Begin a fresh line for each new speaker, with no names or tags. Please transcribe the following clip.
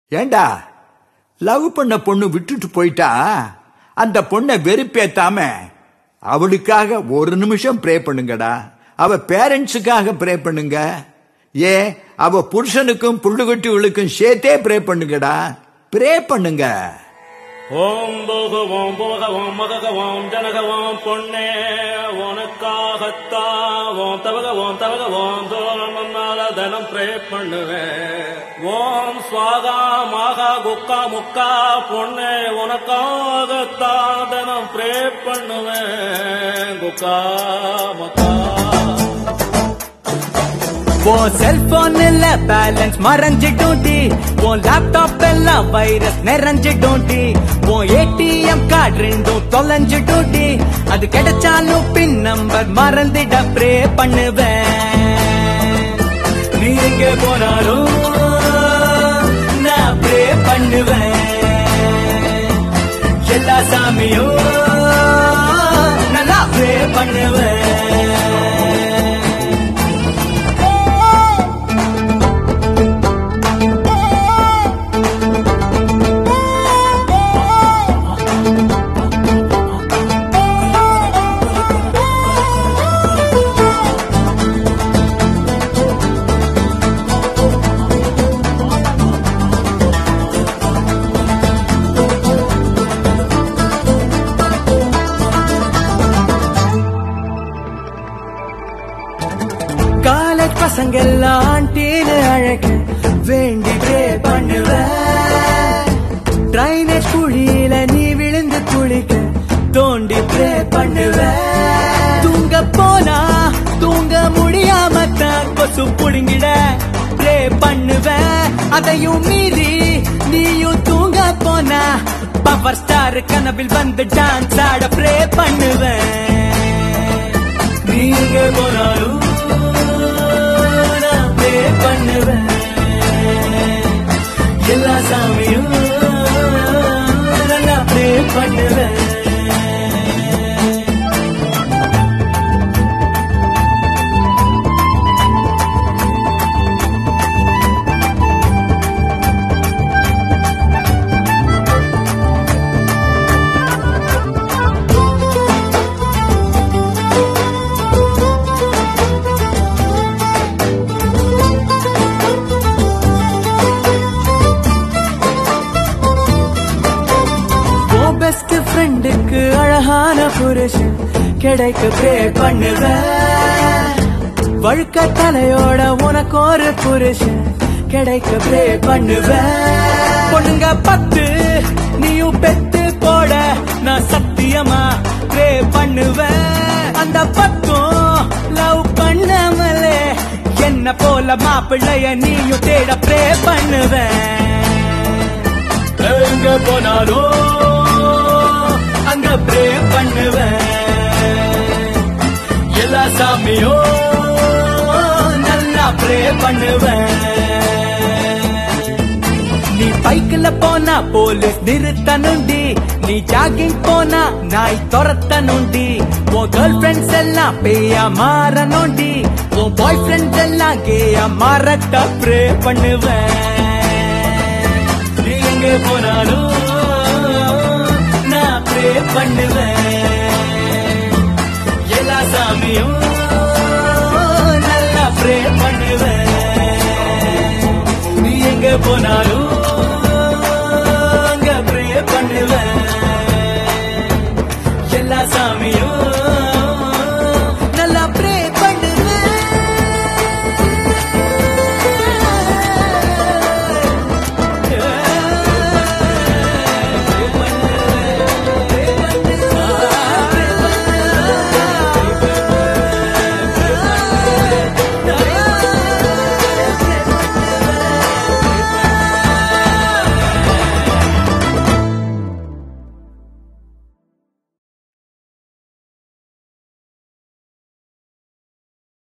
ஏண்டா லவ் பண்ண பொண்ணு விட்டுட்டு போயிட்டா அந்த பொண்ணை வெறுப்பேத்தாம அவளுக்காக ஒரு நிமிஷம் ப்ரே பண்ணுங்கடா அவ பேரண்ட்ஸுக்காக ப்ரே பண்ணுங்க ஏ அவ புருஷனுக்கும் புள்ளுகுட்டிகளுக்கும் சேர்த்தே ப்ரே பண்ணுங்கடா ப்ரே பண்ணுங்க
ஓம் போகவோம் போகவோம் மககவோம் ஜனகவோம் பொன்னே உனக்காகத்தான் ஓம் தவகவோம் தவகவோம் தோழனால தினம் ப்ரே பண்ணுவேன் ஓம் ஸ்வாகா மாகா குக்கா முக்கா பொன்னே உனக்காகத்தான் தினம் ப்ரே பண்ணுவேன் குக்கா மக்கா
உன் செல்போன் இல்ல பேலன்ஸ் மறைஞ்சிட்டும் டி உன் லேப்டாப் எல்லாம் வைரஸ் நிறைஞ்சிட்டும் டி உன் ஏடிஎம் கார்டு ரெண்டும் தொலைஞ்சிட்டும் டி அது கிடைச்சாலும் பின் நம்பர் மறந்துட ப்ரே பண்ணுவேன் நீ எங்க போனாலும் நான் ப்ரே பண்ணுவேன் எல்லா சாமியும் நல்லா ப்ரே பண்ணுவேன் காலேஜ் பசங்க எல்லாம் ஆண்டின்னு அழக வேண்டி ப்ரே பண்ணுவேன் ட்ரைனேஜ் குழியில நீ விழுந்து குளிக்க தோண்டி ப்ரே பண்ணுவேன் தூங்க போனா தூங்க முடியாம தான் கொசு புடுங்கிட ப்ரே பண்ணுவேன் அதையும் மீறி நீயும் தூங்க போனா பவர் ஸ்டார் கனவில் வந்து டான்ஸ் ஆட ப்ரே பண்ணுவேன் நீங்க போனாலும் நான் ப்ரே பண்ணுவேன் எல்லா சாமியும் நல்லா ப்ரே பண்ணுவேன் உன் பெஸ்ட் ஃப்ரெண்டுக்கு அழகான புருஷன் கிடைக்க ப்ரே பண்ணுவேன் வழுக்க தலையோட உனக்கு ஒரு புருஷன் கிடைக்க ப்ரே பண்ணுவேன் பொண்ணுங்க பத்து நீயும் பெத்து போட நான் சத்தியமா ப்ரே பண்ணுவேன் அந்த பத்தும் லவ் பண்ணாமலே என்ன போல மாப்பிள்ளைய நீயும் தேட ப்ரே பண்ணுவேன் எங்க போனாலும் அங்க ப்ரே பண்ணுவேன் எல்லா சாமியும் நல்லா ப்ரே பண்ணுவேன் நீ பைக்கில் போனா போலீஸ் நிறுத்தணுண்டி நீ ஜாகிங் போனா நாய் துரத்தணுண்டி உன் கேர்ள் ஃபிரெண்ட்ஸ் எல்லாம் பேயா மாறணுண்டி உன் பாய் ஃப்ரெண்ட்ஸ் எல்லாம் கேயா மாறட்ட ப்ரே பண்ணுவேன் நீ எங்க போனாலும் நான் ப்ரே பண்ணுவேன் எல்லா சாமியும் நல்லா ப்ரே பண்ணுவேன் நீ எங்க போனாலும்